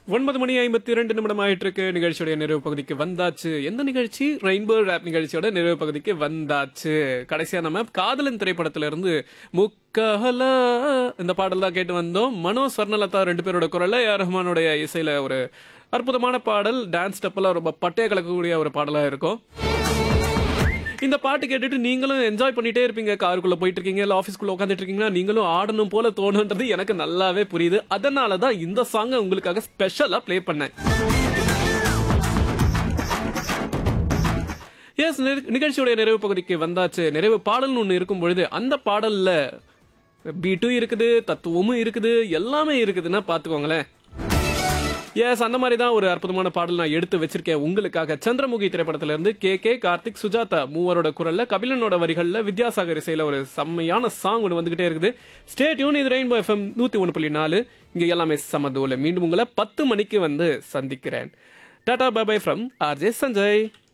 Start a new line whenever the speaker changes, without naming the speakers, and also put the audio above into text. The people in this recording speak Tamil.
ஒன்பது மணி ஐம்பத்தி இரண்டு நிமிடம் ஆயிட்டு இருக்கு நிகழ்ச்சியோட நிறைவு பகுதிக்கு வந்தாச்சு எந்த நிகழ்ச்சி ரெயின்போ ரேப் நிகழ்ச்சியோட நிறைவு பகுதிக்கு வந்தாச்சு கடைசியா நம்ம காதலன் திரைப்படத்துல இருந்து முக்கஹலா இந்த பாடல் தான் கேட்டு வந்தோம் மனோ ஸ்வர்ணலதா ரெண்டு பேரோட குரல்ல ஏ ஆர் ரஹ்மானுடைய இசையில ஒரு அற்புதமான பாடல் டான்ஸ் ஸ்டெப்பெல்லாம் ரொம்ப பட்டைய கலக்கக்கூடிய ஒரு பாடலா இருக்கும் இந்த பாட்டு கேட்டுட்டு நீங்களும் என்ஜாய் பண்ணிட்டே இருப்பீங்க காருக்குள்ள போயிட்டு இருக்கீங்க இல்ல ஆஃபீஸ்க்குள்ள உட்காந்துட்டு இருக்கீங்கன்னா நீங்களும் ஆடணும் போல தோணுன்றது எனக்கு நல்லாவே புரியுது அதனால தான் இந்த சாங்கை உங்களுக்காக ஸ்பெஷலா ப்ளே பண்ணேன் எஸ் நிகழ்ச்சியுடைய நிறைவு பகுதிக்கு வந்தாச்சு நிறைவு பாடல்னு ஒன்று இருக்கும் பொழுது அந்த பாடல்ல பீட்டும் இருக்குது தத்துவமும் இருக்குது எல்லாமே இருக்குதுன்னா பார்த்துக்கோங்களேன் எஸ் அந்த மாதிரி தான் ஒரு அற்புதமான பாடல் நான் எடுத்து வச்சிருக்கேன் உங்களுக்காக சந்திரமுகி திரைப்படத்துல இருந்து கே கே கார்த்திக் சுஜாதா மூவரோட குரல்ல கபிலனோட வரிகள்ல வித்யாசாகர் இசையில ஒரு செம்மையான சாங் ஒன்று வந்துகிட்டே இருக்குது ஸ்டே டியூன் இது ரெயின்போ எஃப்எம் நூத்தி ஒன்று புள்ளி நாலு இங்க எல்லாமே சமதூல மீண்டும் உங்களை பத்து மணிக்கு வந்து சந்திக்கிறேன் tata bye bye from RJ Sanjay